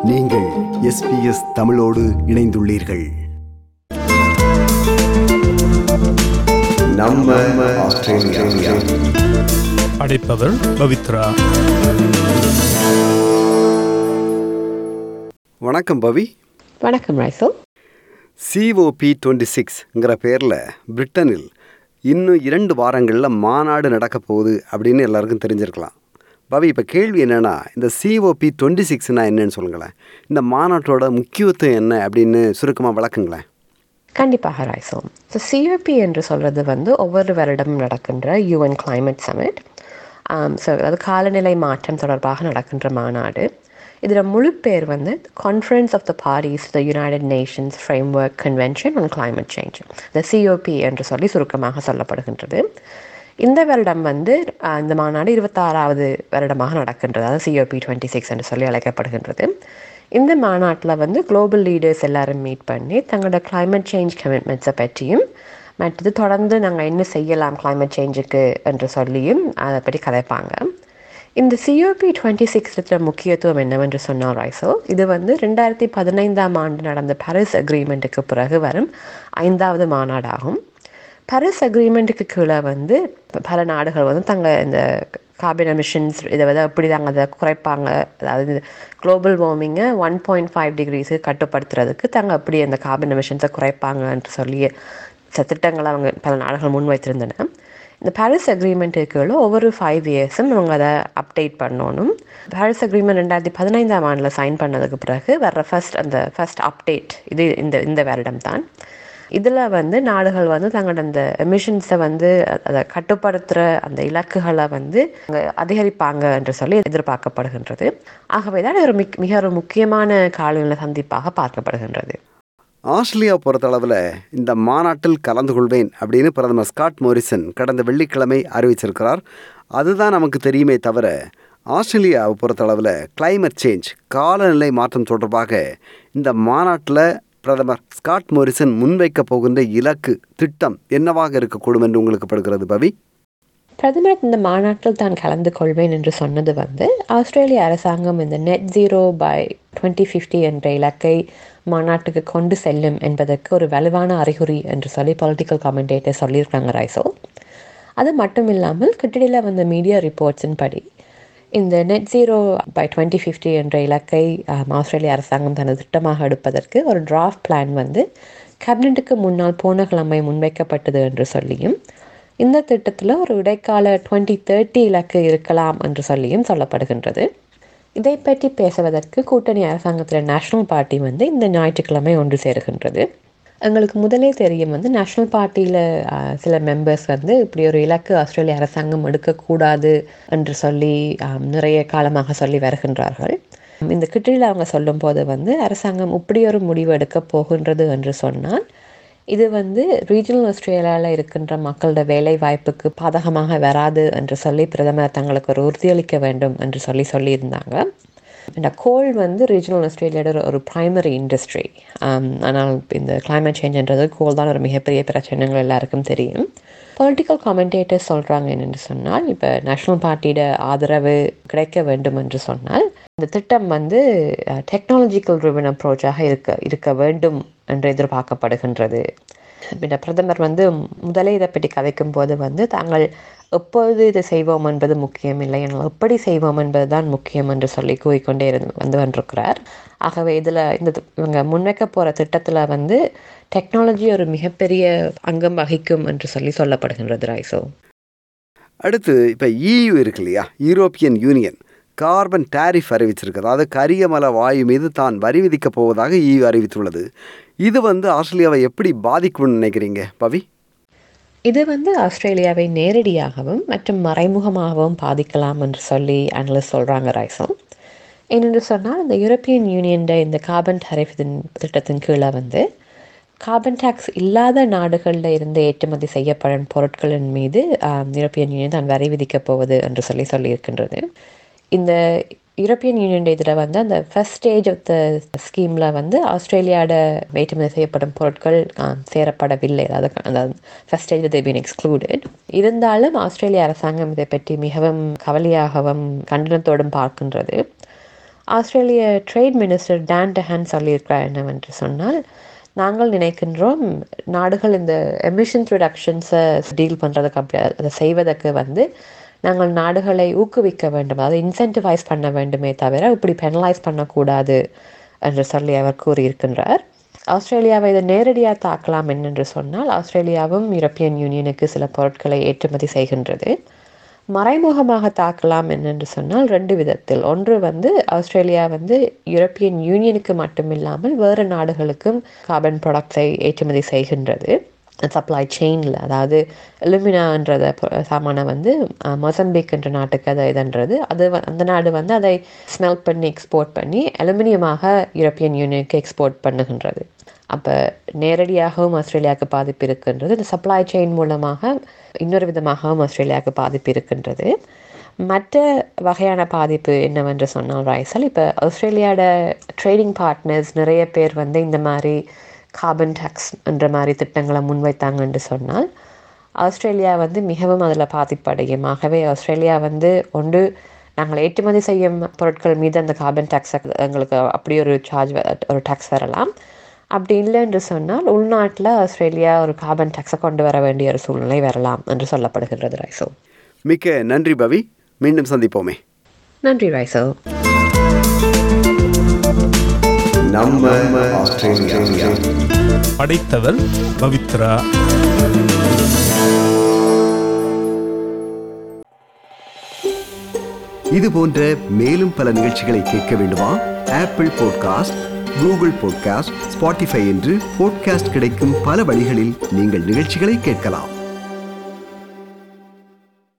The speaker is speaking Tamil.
நீங்கள் எஸ்பிஎஸ் தமிழோடு இணைந்துள்ளீர்கள் நம்ம ஆஸ்திரேலியா அடைப்பவர் பவித்ரா வணக்கம் பவி வணக்கம் ரைசல் சிஓபி டுவெண்ட்டி சிக்ஸ்ங்கிற பேரில் பிரிட்டனில் இன்னும் இரண்டு வாரங்களில் மாநாடு நடக்க போகுது அப்படின்னு எல்லாருக்கும் தெரிஞ்சிருக்கலாம் பவி இப்போ கேள்வி என்னென்னா இந்த சிஓபி டுவெண்ட்டி சிக்ஸ்னால் என்னன்னு சொல்லுங்களேன் இந்த மாநாட்டோட முக்கியத்துவம் என்ன அப்படின்னு சுருக்கமாக விளக்குங்களேன் கண்டிப்பாக ரைசல் ஸோ சிஓபி என்று சொல்கிறது வந்து ஒவ்வொரு வருடமும் நடக்கின்ற யூஎன் கிளைமேட் சமிட் ஸோ அது காலநிலை மாற்றம் தொடர்பாக நடக்கின்ற மாநாடு இதில் முழு பேர் வந்து conference of the parties the United Nations framework convention on climate change இந்த சிஓபி என்று சொல்லி சுருக்கமாக சொல்லப்படுகின்றது இந்த வருடம் வந்து ஆஹ், இந்த மாநாடு இருபத்தாறாவது வருடமாக நடக்கின்றது அதாவது சிஓபி டுவெண்ட்டி சிக்ஸ் என்று சொல்லி அழைக்கப்படுகின்றது இந்த மாநாட்டில் வந்து குளோபல் லீடர்ஸ் எல்லாரும் மீட் பண்ணி தங்களோட climate சேஞ்ச் கமிட்மெண்ட்ஸை பற்றியும் மற்றது தொடர்ந்து நாங்கள் என்ன செய்யலாம் climate சேஞ்சுக்கு என்று சொல்லியும் அதை பற்றி கதைப்பாங்க இந்த சிஓபி டுவெண்ட்டி சிக்ஸ் இருக்கிற முக்கியத்துவம் என்னவென்று சொன்னால் ரைசோ இது வந்து ரெண்டாயிரத்தி பதினைந்தாம் ஆண்டு நடந்த பாரிஸ் அக்ரிமெண்ட்டுக்கு பிறகு வரும் ஐந்தாவது மாநாடாகும் பாரிஸ் அக்ரிமெண்ட்டுக்கு கீழே வந்து பல நாடுகள் வந்து தங்க இந்த கார்பன் எமிஷன்ஸ் இதை வந்து எப்படி தாங்க அதை குறைப்பாங்க அதாவது குளோபல் வார்மிங்கை ஒன் பாயிண்ட் ஃபைவ் டிகிரிஸுக்கு கட்டுப்படுத்துறதுக்கு தாங்க அப்படி அந்த கார்பன் எமிஷன்ஸை குறைப்பாங்கன்னு சொல்லி சில திட்டங்களை அவங்க பல நாடுகள் முன்வைத்திருந்தன இந்த பாரிஸ் அக்ரிமெண்ட்டுக்கு கீழே ஒவ்வொரு ஃபைவ் இயர்ஸும் அவங்க அதை அப்டேட் பண்ணணும் பாரிஸ் அக்ரிமெண்ட் ரெண்டாயிரத்தி பதினைந்தாம் ஆண்டில் சைன் பண்ணதுக்கு பிறகு வர்ற ஃபர்ஸ்ட் அந்த ஃபர்ஸ்ட் அப்டேட் இது இந்த இந்த வருடம் தான் இதில் வந்து நாடுகள் வந்து தங்களோட அந்த எமிஷன்ஸை வந்து அதை கட்டுப்படுத்துகிற அந்த இலக்குகளை வந்து அவங்க அதிகரிப்பாங்க என்று சொல்லி எதிர்பார்க்கப்படுகின்றது ஆகவே தான் இது ஒரு மிக் மிக ஒரு முக்கியமான காலநிலை சந்திப்பாக பார்க்கப்படுகின்றது ஆஸ்திரேலியா பொறுத்தளவில் இந்த மாநாட்டில் கலந்து கொள்வேன் அப்படின்னு பிரதமர் ஸ்காட் மோரிசன் கடந்த வெள்ளிக்கிழமை அறிவிச்சிருக்கிறார் அதுதான் நமக்கு தெரியுமே தவிர ஆஸ்திரேலியாவை பொறுத்தளவில் climate சேஞ்ச் காலநிலை மாற்றம் தொடர்பாக இந்த மாநாட்டில் பிரதமர் ஸ்காட் மோரிசன் முன்வைக்க போகின்ற இலக்கு திட்டம் என்னவாக இருக்கக்கூடும் என்று உங்களுக்கு படுகிறது பவி பிரதமர் இந்த மாநாட்டில் தான் கலந்து கொள்வேன் என்று சொன்னது வந்து ஆஸ்திரேலிய அரசாங்கம் இந்த net zero by twenty fifty என்ற இலக்கை மாநாட்டுக்கு கொண்டு செல்லும் என்பதற்கு ஒரு வலுவான அறிகுறி என்று சொல்லி பொலிட்டிக்கல் காமெண்டேட்டர் சொல்லியிருக்காங்க ரைசோ அது மட்டும் இல்லாமல் கிட்டடியில் வந்த மீடியா ரிப்போர்ட்ஸின் படி இந்த net zero by twenty fifty என்ற இலக்கை ஆம், ஆஸ்திரேலிய அரசாங்கம் தனது திட்டமாக எடுப்பதற்கு ஒரு டிராஃப்ட் பிளான் வந்து கேபினட்டுக்கு முன்னால் போன கிழமை முன்வைக்கப்பட்டது என்று சொல்லியும் இந்த திட்டத்தில் ஒரு இடைக்கால டுவெண்ட்டி தேர்ட்டி இலக்கு இருக்கலாம் என்று சொல்லியும் சொல்லப்படுகின்றது இதை பற்றி பேசுவதற்கு கூட்டணி அரசாங்கத்தில் நேஷனல் பார்ட்டி வந்து இந்த ஞாயிற்றுக்கிழமை ஒன்று சேருகின்றது எங்களுக்கு முதலே தெரியும் வந்து நேஷனல் பார்ட்டியில் சில மெம்பர்ஸ் வந்து இப்படி ஒரு இலக்கு ஆஸ்திரேலிய அரசாங்கம் எடுக்கக்கூடாது என்று சொல்லி ஆம், நிறைய காலமாக சொல்லி வருகின்றார்கள் இந்த கிட்டில் அவங்க சொல்லும்போது வந்து அரசாங்கம் இப்படி ஒரு முடிவு எடுக்க போகின்றது என்று சொன்னால் இது வந்து ரீஜனல் ஆஸ்திரேலியாவில் இருக்கின்ற மக்களோட வேலை வாய்ப்புக்கு பாதகமாக வராது என்று சொல்லி பிரதமர் தங்களுக்கு ஒரு உறுதியளிக்க வேண்டும் என்று சொல்லி சொல்லியிருந்தாங்க இந்த கோல் வந்து ரீஜனல் ஆஸ்திரேலியாவோட ஒரு- ஒரு ப்ரைமரி இண்டஸ்ட்ரி ஆனால் இந்த climate சேஞ்சுன்றது கோல் தான் ஒரு மிகப்பெரிய பிரச்சனைகள் எல்லாருக்கும் தெரியும் பொலிட்டிக்கல் காமெண்டேட்டர்ஸ் சொல்கிறாங்க என்னென்னு சொன்னால் இப்போ நேஷனல் பார்ட்டியோட ஆதரவு கிடைக்க வேண்டும் என்று சொன்னால் இந்த திட்டம் வந்து டெக்னாலஜிக்கல் ரிவன் அப்ரோச்சாக இருக்க இருக்க வேண்டும் என்று எதிர்பார்க்கப்படுகின்றது பின்ன பிரதமர் வந்து முதலே இதை பற்றி கதைக்கும் போது வந்து தாங்கள் எப்பொழுது இதை செய்வோம் என்பது முக்கியம் இல்லை ஆனால் எப்படி செய்வோம் என்பது தான் முக்கியம் என்று சொல்லி கூறிக்கொண்டே இருந்து வந்து கொண்டிருக்கிறார் ஆகவே இதில் இந்த தி- இவங்க முன்வைக்க போகிற திட்டத்தில் வந்து டெக்னாலஜி ஒரு மிகப்பெரிய அங்கம் வகிக்கும் என்று சொல்லி சொல்லப்படுகின்றது ரைசோ அடுத்து இப்போ EU இருக்கு இல்லையா யூரோப்பியன் யூனியன் கார்பன் டாரிஃப் அறிவிச்சிருக்கு அதாவது கரியமல வாயு மீது தான் வரி விதிக்கப் போவதாக EU அறிவித்துள்ளது இது வந்து ஆஸ்திரேலியாவை எப்படி பாதிக்கும்னு நினைக்கிறீங்க பவி இது வந்து ஆஸ்திரேலியாவை நேரடியாகவும் மற்றும் மறைமுகமாகவும் பாதிக்கலாம் என்று சொல்லி அனலிஸ்ட் சொல்கிறாங்க ரைசம் ஏனென்று சொன்னால் இந்த யூரோப்பியன் யூனியன் இந்த கார்பன் டரிஃப் திட்டத்தின் கீழே வந்து கார்பன் டாக்ஸ் இல்லாத நாடுகளில் இருந்து ஏற்றுமதி செய்யப்படும் பொருட்களின் மீது ஆம், யூரோப்பியன் யூனியன் தான் வரி விதிக்கப் போவது என்று சொல்லி சொல்லியிருக்கின்றது இந்த யூரோப்பியன் யூனியன் இதில் வந்து அந்த ஃபர்ஸ்ட் ஸ்டேஜ் ஆஃப் த ஸ்கீமில் வந்து ஆஸ்திரேலியாவோட ஏற்றுமதி செய்யப்படும் பொருட்கள் ஆ, சேரப்படவில்லை அதாவது அந்த first stage they been excluded இருந்தாலும் ஆஸ்திரேலிய அரசாங்கம் இதை பற்றி மிகவும் கவலையாகவும் கண்டனத்தோடும் பார்க்கின்றது ஆஸ்திரேலிய ட்ரேட் மினிஸ்டர் டான் டெஹான் சொல்லியிருக்கிறார் என்னவென்று சொன்னால் நாங்கள் நினைக்கின்றோம் நாடுகள் இந்த எமிஷன்ஸ் ரிடக்ஷன்ஸை டீல் பண்ணுறதுக்கு அப்படி அதை செய்வதற்கு வந்து நாங்கள் நாடுகளை ஊக்குவிக்க வேண்டும் அதாவது இன்சென்டிவைஸ் பண்ண வேண்டுமே தவிர இப்படி பெனலைஸ் பண்ணக்கூடாது என்று சொல்லி அவர் கூறியிருக்கின்றார் ஆஸ்திரேலியாவை இதை நேரடியாக தாக்கலாம் என்னென்று சொன்னால் ஆஸ்திரேலியாவும் யூரோப்பியன் யூனியனுக்கு சில பொருட்களை ஏற்றுமதி செய்கின்றது மறைமுகமாக தாக்கலாம் என்னென்று சொன்னால் ரெண்டு விதத்தில் ஒன்று வந்து ஆஸ்திரேலியா வந்து யூரோப்பியன் யூனியனுக்கு மட்டுமில்லாமல் வேறு நாடுகளுக்கும் கார்பன் ப்ராடக்ட்ஸை ஏற்றுமதி செய்கின்றது சப்ளை செயினில் அதாவது எலுமினான்றத சாமானை வந்து மொசம்பிக் என்ற நாட்டுக்கு அதை இதுன்றது அது வ- அந்த நாடு வந்து அதை ஸ்மெல் பண்ணி எக்ஸ்போர்ட் பண்ணி அலுமினியமாக யூரோப்பியன் யூனியனுக்கு எக்ஸ்போர்ட் பண்ணுகின்றது அப்போ நேரடியாகவும் ஆஸ்திரேலியாவுக்கு பாதிப்பு இருக்கின்றது இந்த சப்ளை செயின் மூலமாக இன்னொரு விதமாகவும் ஆஸ்திரேலியாவுக்கு பாதிப்பு இருக்கின்றது மற்ற வகையான பாதிப்பு என்னவென்று சொன்னால் ரைசல் இப்போ ஆஸ்திரேலியாவோட ட்ரேடிங் பார்ட்னர்ஸ் நிறைய பேர் வந்து இந்த மாதிரி கார்பன் டேக்ஸ் என்ற மாதிரி திட்டங்களை முன்வைத்தாங்கன்னு சொன்னால் ஆஸ்திரேலியா வந்து மிகவும் அதில் பாதிப்படையும் ஆகவே ஆஸ்திரேலியா வந்து ஒன்று நாங்கள் ஏற்றுமதி செய்யும் பொருட்கள் மீது அந்த கார்பன் டேக்ஸ் எங்களுக்கு அப்படி ஒரு சார்ஜ் ஒரு டேக்ஸ் வரலாம் அப்படி இல்லை என்று சொன்னால் உள்நாட்டில் ஆஸ்திரேலியா ஒரு கார்பன் டேக்ஸை கொண்டு வர வேண்டிய ஒரு சூழ்நிலை வரலாம் என்று சொல்லப்படுகின்றது ரைசோ மிக்க நன்றி பவி மீண்டும் சந்திப்போமே நன்றி ரைசோ நம்ம ஆஸ்திரேலியா படைத்தவர் பவித்ரா இது போன்ற மேலும் பல நிகழ்ச்சிகளை கேட்க வேண்டுமா Apple podcast Google podcast Spotify என்று பாட்காஸ்ட் கிடைக்கும் பல வழிகளில் நீங்கள் நிகழ்ச்சிகளை கேட்கலாம்